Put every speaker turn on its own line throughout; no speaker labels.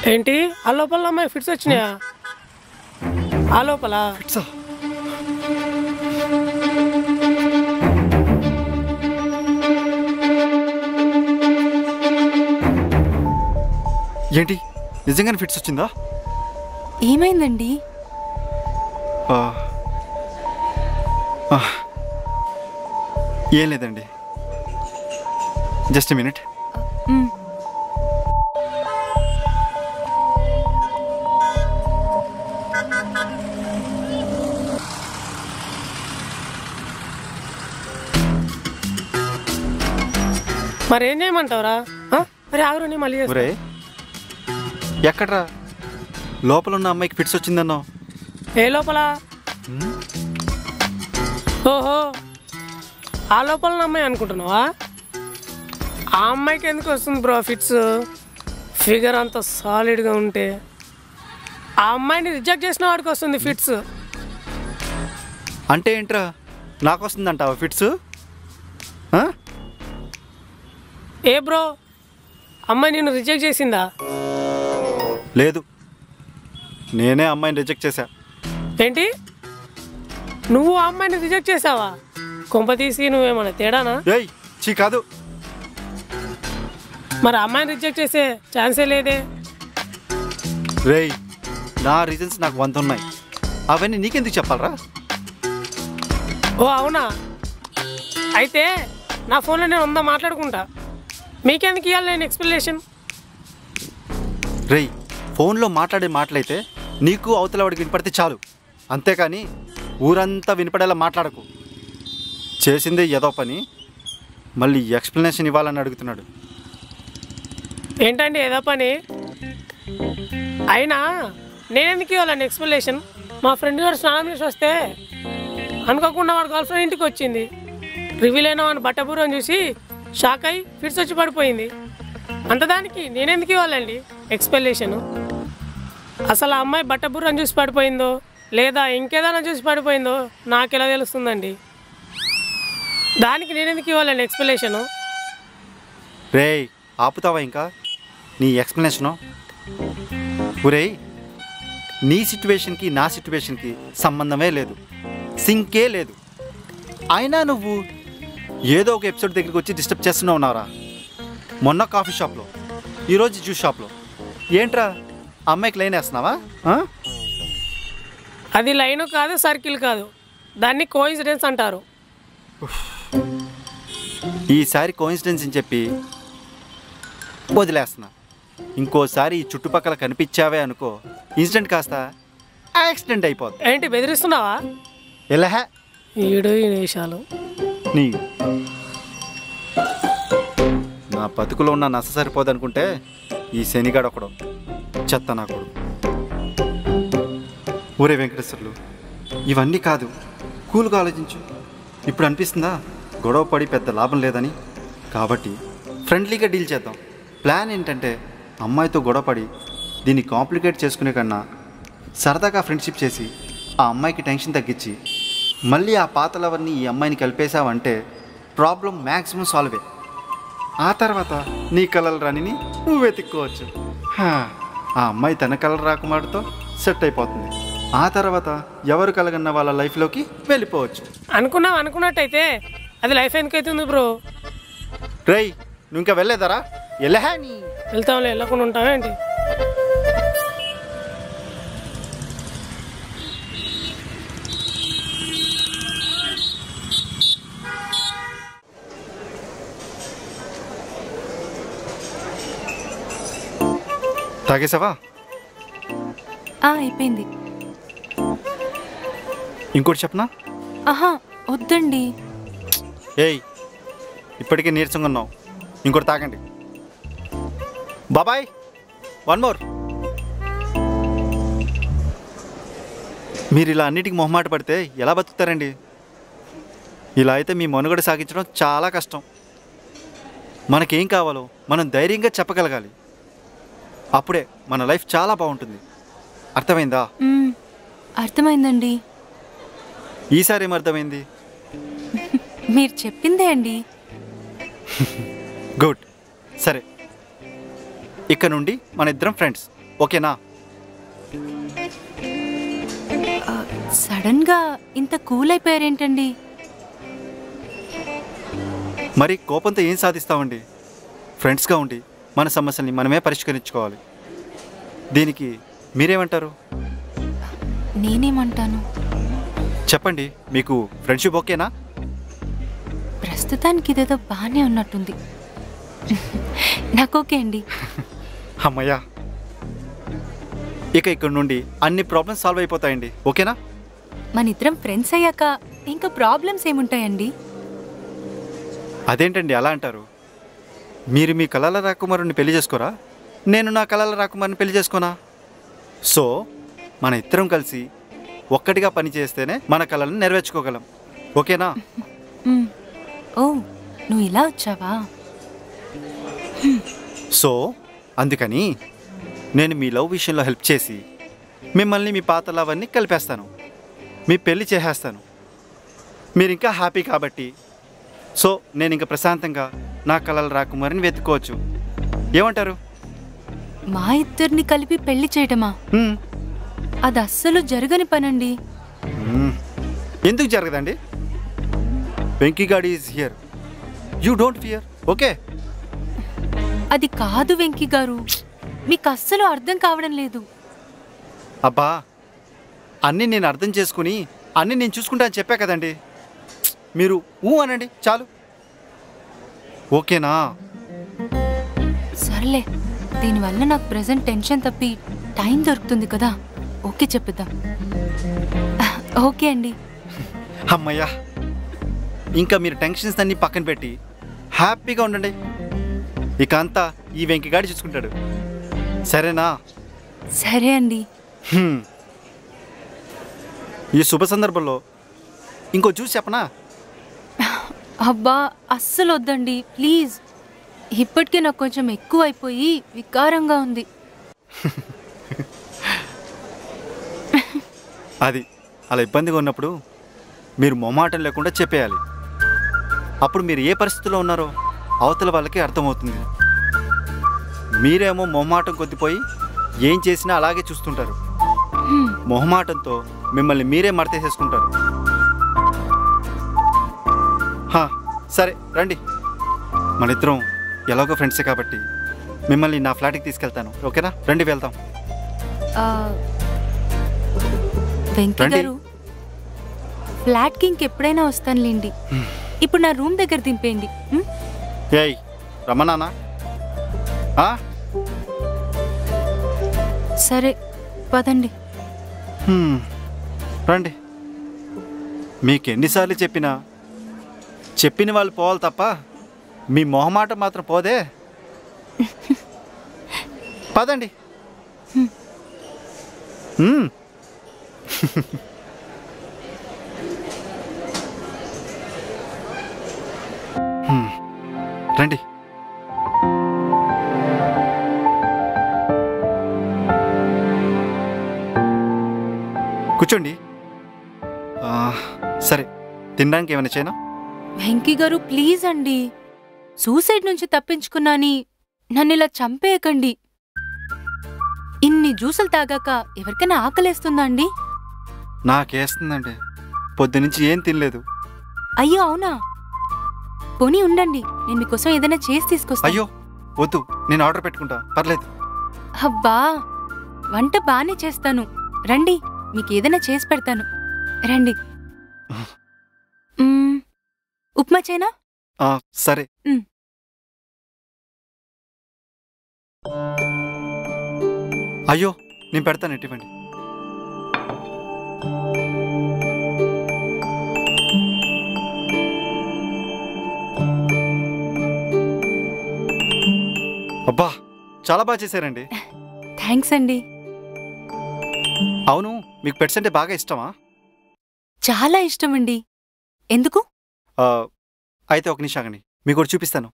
ఏంటి ఆ లోపల అమ్మాయి ఫిట్స్ వచ్చినాయా ఆ లోపల
ఫిట్సా ఏంటి నిజంగానే ఫిట్స్ వచ్చిందా
ఏమైందండి
ఆ. ఆ. ఏం లేదండి జస్ట్ మినిట్
మ్,
మరి ఏం చేయమంటావురా ఆ? మరి ఆగురు నేను మళ్ళీ చేస్తా.
ఒరే ఎక్కడ్రా లోపల ఉన్న అమ్మాయికి ఫిట్స్ వచ్చిందన్నావు
ఏ లోపల ఓహో ఆ లోపల ఉన్న అమ్మాయి అనుకుంటున్నావా ఆ అమ్మాయికి ఎందుకు వస్తుంది బ్రో ఫిట్స్ ఫిగర్ అంత సాలిడ్గా ఉంటే ఆ అమ్మాయిని రిజెక్ట్ చేసిన వాడికి వస్తుంది ఫిట్స్
అంటే ఏంట్రా నాకు వస్తుందంటావా ఫిట్స్ ఆ?
ఏ బ్రో అమ్మాయి నిన్ను రిజెక్ట్ చేసిందా
లేదు నేనే అమ్మాయిని రిజెక్ట్ చేశా
ఏంటి నువ్వు ఆ అమ్మాయిని రిజెక్ట్ చేసావా కొంప తీసి నువ్వేమన్నా తేడానా
ఏయ్ చీ కాదు
మరి ఆ అమ్మాయిని రిజెక్ట్ చేసే ఛాన్సే లేదే
రేయ్ నా రీజన్స్ నాకు వంద ఉన్నాయి అవన్నీ నీకెందుకు చెప్పాలరా
ఓ అవునా అయితే నా ఫోన్లో నేను ఉందా మాట్లాడుకుంటా మీకెందుకు ఇవ్వాలి నేను ఎక్స్ప్లెనేషన్
రేయ్ ఫోన్లో మాట్లాడే మాటలైతే నీకు అవతల వాడికి వినపడితే చాలు అంతేకాని ఊరంతా వినపడేలా మాట్లాడకు చేసిందే ఏదో పని మళ్ళీ ఎక్స్ప్లెనేషన్ ఇవ్వాలని అడుగుతున్నాడు
ఏంటండి ఏదో పని అయినా నేనెందుకు ఇవ్వాలండి ఎక్స్ప్లెనేషన్ మా ఫ్రెండ్ గారు స్నానం చేసి వస్తే అనుకోకుండా వాడు గర్ల్ ఫ్రెండ్ ఇంటికి వచ్చింది రివీల్ అయిన వాడిని బట్టబూరం చూసి షాక్ అయి ఫిట్స్ వచ్చి పడిపోయింది అంతదానికి నేనెందుకు ఇవ్వాలండి ఎక్స్ప్లెనేషన్ అసలు ఆ అమ్మాయి బట్టబుర్రం చూసి పడిపోయిందో లేదా ఇంకేదైనా చూసి పడిపోయిందో నాకు ఎలా తెలుస్తుందండి దానికి నేనెందుకు ఇవ్వాలండి ఎక్స్ప్లెనేషను
రేయ్ ఆపుతావా ఇంకా నీ ఎక్స్ప్లెనేషను ఒరేయ్ నీ సిచ్యువేషన్కి నా సిచ్యువేషన్కి సంబంధమే లేదు సింకే లేదు అయినా నువ్వు ఏదో ఒక ఎపిసోడ్ దగ్గరికి వచ్చి డిస్టర్బ్ చేస్తున్నావు ఉన్నారా మొన్న కాఫీ షాప్లో ఈరోజు జ్యూస్ షాప్లో ఏంట్రా అమ్మాయికి లైన్ వేస్తున్నావా ఆ?
అది లైన్ కాదు సర్కిల్ కాదు దాన్ని కోయిన్సిడెన్స్ అంటారు
ఈసారి కోయిన్సిడెన్స్ అని చెప్పి వదిలేస్తున్నా ఇంకోసారి ఈ చుట్టుపక్కల కనిపించావే అనుకో ఇన్సిడెంట్ కాస్త యాక్సిడెంట్ అయిపోద్ది
ఏంటి బెదిరిస్తున్నావా
ఎలహ
ఈడు ఈ నిమిషాలు
నీ నా బతుకులో ఉన్న నస సరిపోదనుకుంటే ఈ శనిగాడు ఒకడు చెత్త నా కొడుకు ఊరే వెంకటేశ్వర్లు ఇవన్నీ కాదు కూల్గా ఆలోచించు ఇప్పుడు అనిపిస్తుందా గొడవ పడి పెద్ద లాభం లేదని కాబట్టి ఫ్రెండ్లీగా డీల్ చేద్దాం ప్లాన్ ఏంటంటే అమ్మాయితో గొడవపడి దీన్ని కాంప్లికేట్ చేసుకునే కన్నా సరదాగా ఫ్రెండ్షిప్ చేసి ఆ అమ్మాయికి టెన్షన్ తగ్గించి మళ్ళీ ఆ పాత లవర్ని ఈ అమ్మాయిని కలిపేశావంటే ప్రాబ్లం మ్యాక్సిమం సాల్వే ఆ తర్వాత నీ కలర్ రానిని నువ్వు వెతుక్కోవచ్చు హా, ఆ అమ్మాయి తన కలర్ రాకుమారుతో సెట్ అయిపోతుంది ఆ తర్వాత ఎవరు కలగన్న వాళ్ళ లైఫ్లోకి వెళ్ళిపోవచ్చు
అనుకున్నావు అనుకున్నట్టయితే అది లైఫ్ ఎందుకైతుంది బ్రో
రేయ్ నువ్వు ఇంకా వెళ్ళేదారా వెళ్ళహా నీ
వెళ్తాంలే వెళ్ళకుండా ఉంటావేంటి
తాగేసావా
ఆ, అయిపోయింది
ఇంకోటి చెప్పనా
ఆహా వద్దండి
ఏయ్ ఇప్పటికే నీరసంగా ఉన్నావు ఇంకోటి తాగండి బాబాయ్ వన్ మోర్ మీరు ఇలా అన్నిటికీ మొహమాట పడితే ఎలా బతుకుతారండి ఇలా అయితే మీ మనుగడ సాగించడం చాలా కష్టం మనకేం కావాలో మనం ధైర్యంగా చెప్పగలగాలి అప్పుడే మన లైఫ్ చాలా బాగుంటుంది అర్థమైందా
మ్, అర్థమైందండి
ఈసారి ఏం అర్థమైంది
మీరు చెప్పిందే అండి
గుడ్ సరే ఇక్కడ నుండి మన ఇద్దరం ఫ్రెండ్స్ ఓకేనా
ఆ, సడన్గా ఇంత కూల్ అయిపోయారేంటండి
మరి కోపంతో ఏం సాధిస్తామండి ఫ్రెండ్స్గా ఉండి మన సమస్యల్ని మనమే పరిష్కరించుకోవాలి దీనికి మీరేమంటారు
నేనేమంటాను
చెప్పండి మీకు ఫ్రెండ్షిప్ ఓకేనా
ప్రస్తుతానికి ఇదేదో బాగానే ఉన్నట్టుంది నాకు ఓకే అండి
అమ్మయ్యా ఇక ఇక్కడ నుండి అన్ని ప్రాబ్లమ్స్ సాల్వ్ అయిపోతాయండి ఓకేనా
మన ఇద్దరం ఫ్రెండ్స్ అయ్యాక ఇంకా ప్రాబ్లమ్స్ ఏముంటాయండి
అదేంటండి అలా అంటారు మీరు మీ కళల రాకుమారుని పెళ్లి చేసుకోరా నేను నా కళల రాకుమారిని పెళ్లి చేసుకోనా సో మన ఇద్దరం కలిసి ఒక్కటిగా పని చేస్తేనే మన కళలను నెరవేర్చుకోగలం ఓకేనా
మ్. ఓ నువ్వు ఇలా వచ్చావా
సో అందుకని నేను మీ లవ్ విషయంలో హెల్ప్ చేసి మిమ్మల్ని మీ పాత లవ్ అన్ని కలిపేస్తాను మీ పెళ్లి చేసేస్తాను మీరు ఇంకా హ్యాపీ కాబట్టి సో నేను ఇంకా ప్రశాంతంగా నా కళలు రాకుమారిని వెతుక్కోవచ్చు ఏమంటారు
మా ఇద్దరిని కలిపి పెళ్లి చేయటమా
హ్మ్.
అది అస్సలు జరగని పనండి
మ్మ్. ఎందుకు జరగదండి వెంకీగాడి is here you don't fear okay
అది కాదు వెంకీ గారు మీకు అస్సలు అర్థం కావడం లేదు
అబ్బా అన్నీ నేను అర్థం చేసుకుని అన్నీ నేను చూసుకుంటా అని చెప్పా కదండి మీరు ఊ అనండి చాలు ఓకేనా
సర్లే దీనివల్ల నాకు ప్రజెంట్ టెన్షన్ తప్పి టైం దొరుకుతుంది కదా ఓకే చెప్పిద్దాం ఓకే అండి
అమ్మయ్యా ఇంకా మీరు టెన్షన్స్ అన్నీ పక్కన పెట్టి హ్యాపీగా ఉండండి ఇక అంతా ఈ వెంకిగాడి చూసుకుంటాడు సరేనా
సరే అండి
హ్మ్. ఈ శుభ సందర్భంలో ఇంకో చూసి చెప్పనా
అబ్బా అస్సలు వద్దండి ప్లీజ్ ఇప్పటికే నాకు కొంచెం ఎక్కువ అయిపోయి వికారంగా ఉంది
అది అలా ఇబ్బందిగా ఉన్నప్పుడు మీరు మొమాటం లేకుండా చెప్పేయాలి అప్పుడు మీరు ఏ పరిస్థితిలో ఉన్నారో అవతల వాళ్ళకి అర్థమవుతుంది మీరేమో మొహమాటం కొద్దిపోయి ఏం చేసినా అలాగే చూస్తుంటారు
హ్మ్,
మొహమాటంతో మిమ్మల్ని మీరే మడతేసేసుకుంటారు హా, సరే రండి మన ఇద్దరం ఎలాగో ఫ్రెండ్సే కాబట్టి మిమ్మల్ని నా ఫ్లాట్కి తీసుకెళ్తాను ఓకేనా రండి వెళ్తాం
ఆ, వెంకీ
రండి.
గారు ఫ్లాట్కి ఇంకెప్పుడైనా వస్తానులేండి ఇప్పుడు నా రూమ్ దగ్గర దింపేయండి హ్మ్?
ఏయ్ రమ్మనానా ఆ?
సరే పదండి
హ్మ్. రండి మీకు ఎన్నిసార్లు చెప్పినా చెప్పిన వాళ్ళు పోవాలి తప్ప మీ మొహమాట మాత్రం పోదే పదండి హ్మ్. హ్మ్. రండి కూర్చోండి ఆ, సరే తినడానికి ఏమైనా చేయనా
వెంకీ గారు ప్లీజ్ అండి సూసైడ్ నుంచి తప్పించుకున్నాని నన్ను ఇలా చంపేయకండి ఇన్ని జ్యూసులు తాగాక ఎవరికైనా ఆకలేస్తుందా అండి
నాకేస్తుందండి పొద్దునుంచి ఏం తినలేదు
అయ్యో అవునా పోనీ ఉండండి నేను మీకోసం ఏదైనా చేసి తీసుకొస్తాను
అయ్యో వద్దు నేను ఆర్డర్ పెట్టుకుంటా పర్లేదు
అబ్బా వంట బానే చేస్తాను రండి మీకు ఏదైనా చేసి పెడతాను రండి మ్మ్, ఉప్మా చేయనా
ఆ, సరే
మ్.
అయ్యో నేను పెడతాను ఇటువంటి అబ్బా చాలా బాగా చేశారండి
థ్యాంక్స్ అండి
అవును మీకు పెట్స్ అంటే బాగా ఇష్టమా
చాలా ఇష్టం అండి ఎందుకు
ఆ, అయితే ఒక నిమిషం ఆగండి మీకు కూడా చూపిస్తాను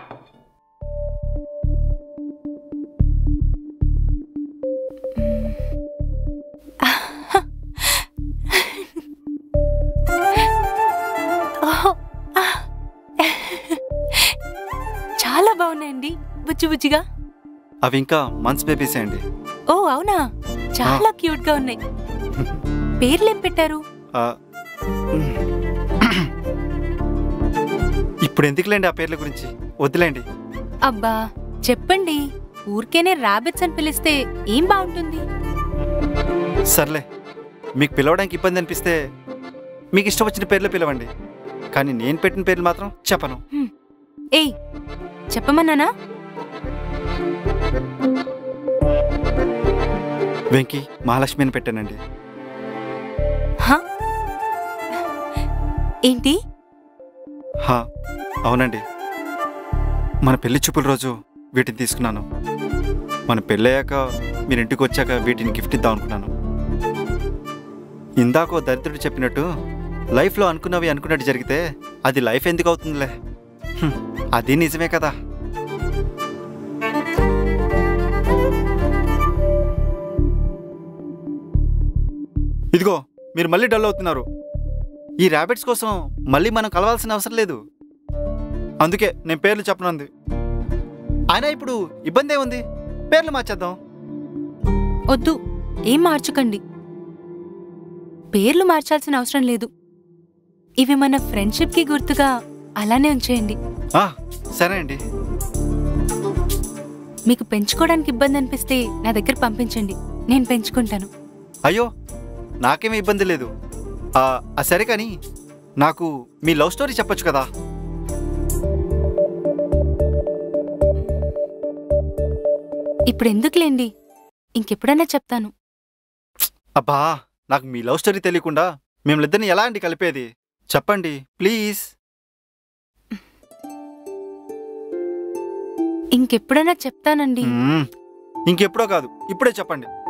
ఓహో, ఆ. చాలా బాగున్నాయండి బుజ్జి బుజ్జిగా
అవి ఇంకా మంత్స్ బేబీసే అండి
ఓ అవునా చాలా క్యూట్ గా ఉన్నాయి పేర్లేం పెట్టారు
ఆ, ఇప్పుడు ఎందుకులేండి ఆ పేర్ల గురించి వద్దులేండి
అబ్బా చెప్పండి ఊరికేనే రాబిట్స్ అని పిలిస్తే ఏం బాగుంటుంది
సర్లే మీకు పిలవడానికి ఇబ్బంది అనిపిస్తే మీకు ఇష్టం వచ్చిన పేర్లు పిలవండి కానీ నేను పెట్టిన పేర్లు మాత్రం చెప్పను
ఏయ్ చెప్పమన్నానా
వెంకీ మహాలక్ష్మి అని పెట్టానండి
హా? ఏంటి
హా అవునండి మన పెళ్లి చూపుల రోజు వీటిని తీసుకున్నాను మన పెళ్ళయ్యాక మీరు ఇంటికి వచ్చాక వీటిని గిఫ్ట్ ఇద్దాం అనుకున్నాను ఇందాక ఓ దరిద్రుడు చెప్పినట్టు లైఫ్లో అనుకున్నవి అనుకున్నట్టు జరిగితే అది లైఫ్ ఎందుకు అవుతుందిలే హ్మ్, అది నిజమే కదా ఇదిగో మీరు మళ్ళీ డల్ అవుతున్నారు ఈ ర్యాబిట్స్ కోసం మళ్ళీ మనం కలవాల్సిన అవసరం లేదు అందుకే నేను పేర్లు చెప్పనుంది అయినా ఇప్పుడు ఇబ్బంది ఏముంది పేర్లు మార్చేద్దాం
వద్దు ఏం మార్చకండి పేర్లు మార్చాల్సిన అవసరం లేదు ఇవి మన ఫ్రెండ్షిప్ కి గుర్తుగా అలానే ఉంచేయండి
ఆ, సరే అండి
మీకు పెంచుకోవడానికి ఇబ్బంది అనిపిస్తే నా దగ్గర పంపించండి నేను పెంచుకుంటాను
అయ్యో నాకేమీ ఇబ్బంది లేదు ఆ, ఆ సరే కానీ నాకు మీ లవ్ స్టోరీ చెప్పొచ్చు కదా
ఇప్పుడు ఎందుకులేండి ఇంకెప్పుడైనా చెప్తాను
అబ్బా నాకు మీ లవ్ స్టోరీ తెలియకుండా మిమ్మల్నిద్దరిని ఎలా అండి కలిపేది చెప్పండి ప్లీజ్
ఇంకెప్పుడైనా చెప్తానండి
మ్మ్. ఇంకెప్పుడో కాదు ఇప్పుడే చెప్పండి